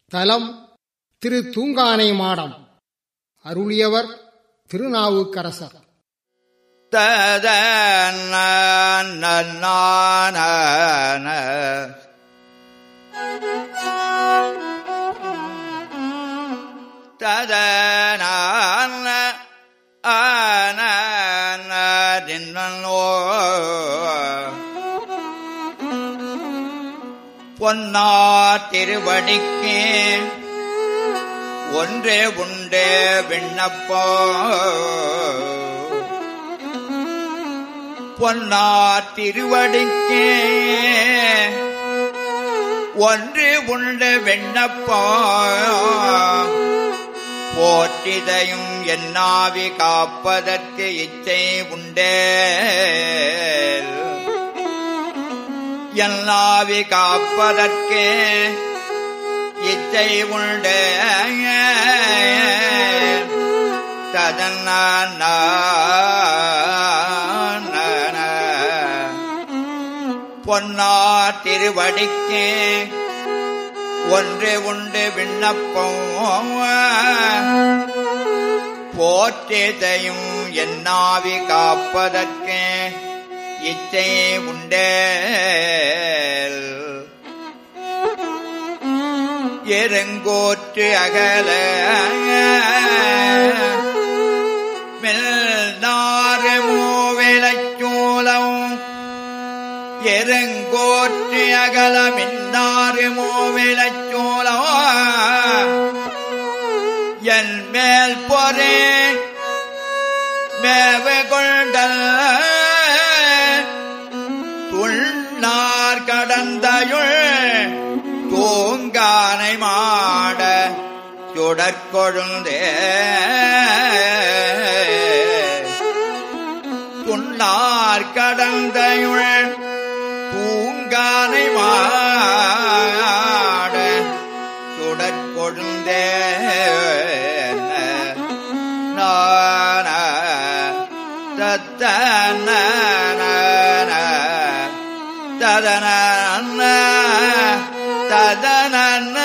தலம் திரு தூங்கானை மாடம் அருளியவர் திருநாவுக்கரசர் ததன ததன ஆன பொன்னா திருவடிக்கு ஒன்றே உண்டே விண்ணப்போ பொன்னா திருவடிக்கு ஒன்று உண்டு விண்ணப்போ போற்றிதையும் என்னாவி காப்பதற்கு இச்சை உண்டே எல்லாவி காப்பதற்கு இச்சை உண்டு ததன்ன பொன்னா திருவடிக்கு ஒன்று உண்டு விண்ணப்பம் போற்றதையும் என்னாவி காப்பதற்கு இச்சை உண்டே எருங்கோற்று அகல மெல்நாறு மூவிலச்சூலம் எருங்கோற்று அகல மின்னாறு மூவிலச்சூலம் என் மேல் பொறே மேவ கொண்டல் துள்ளார் கடந்தையுள் தூங்கானை மாட சுடற்கொழுந்தே துள்ளார் கடந்தையுள் பூங்கானை மாட சுடற்கொழுந்தே நான தத்தன ததன ததன